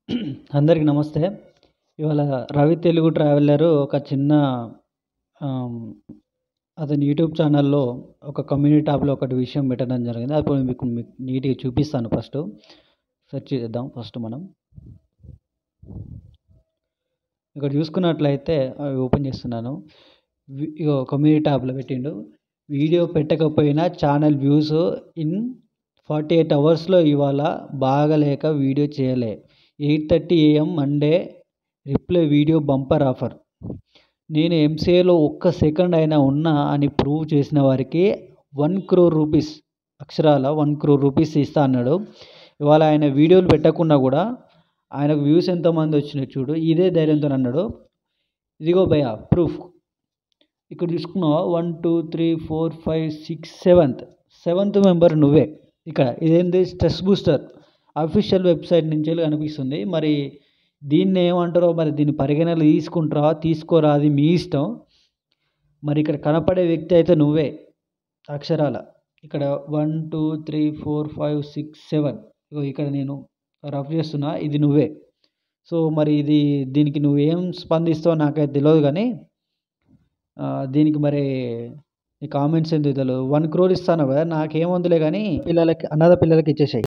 అందరికీ నమస్తే ఇవాళ రవి తెలుగు ట్రావెలర్ ఒక చిన్న ఆమ్, అతని యూట్యూబ్ ఛానల్లో ఒక కమ్యూనిటీ ట్యాబ్లో ఒకటి విషయం పెట్టడం జరిగింది అప్పుడు మీకు మీకు నీట్గా చూపిస్తాను ఫస్ట్ సెర్చ్ చేద్దాం ఫస్ట్ మనం ఇక్కడ చూసుకున్నట్లయితే అవి ఓపెన్ చేస్తున్నాను వి- ఇగో కమ్యూనిటీ ట్యాబ్లో పెట్టిండు వీడియో పెట్టకపోయినా channel views in forty eight అవర్స్లో ఇవాళ బాగలేక వీడియో చేయలే eight thirty AM Monday reply video bumper offer నేను ఎంసీఏలో ఒక్క సెకండ్ అయినా ఉన్నా అని ప్రూవ్ చేసిన వారికి వన్ క్రోర్ రూపీస్ అక్షరాల వన్ క్రోర్ రూపీస్ ఇస్తా అన్నాడు ఇవాళ ఆయన వీడియోలు పెట్టకుండా కూడా ఆయనకు వ్యూస్ ఎంతమంది వచ్చినాయి చూడు ఇదే ధైర్యంతో అన్నాడు ఇదిగో భయ ప్రూఫ్ ఇక్కడ చూసుకున్నావా one two three four five six seventh seventh member నువ్వే ఇక్కడ ఇదేంటి స్ట్రెస్ బూస్టర్ అఫీషియల్ వెబ్సైట్ నుంచి వెళ్ళి కనిపిస్తుంది మరి దీన్ని ఏమంటారో మరి దీన్ని పరిగణనలు తీసుకుంటారా తీసుకోరా అది మీ ఇష్టం మరి ఇక్కడ కనపడే వ్యక్తి అయితే నువ్వే అక్షరాల ఇక్కడ one two three four five six seven ఇగో ఇక్కడ నేను రఫ్ చేస్తున్నా ఇది నువ్వే సో మరి ఇది దీనికి నువ్వేం స్పందిస్తావో నాకైతే తెలియదు కానీ ఆ, దీనికి మరి నీ కామెంట్స్ ఎందుకు తెలియదు వన్ క్రోర్ ఇస్తాను కదా నాకేముందిలే కానీ పిల్లలకి అనాథ పిల్లలకి ఇచ్చేసాయి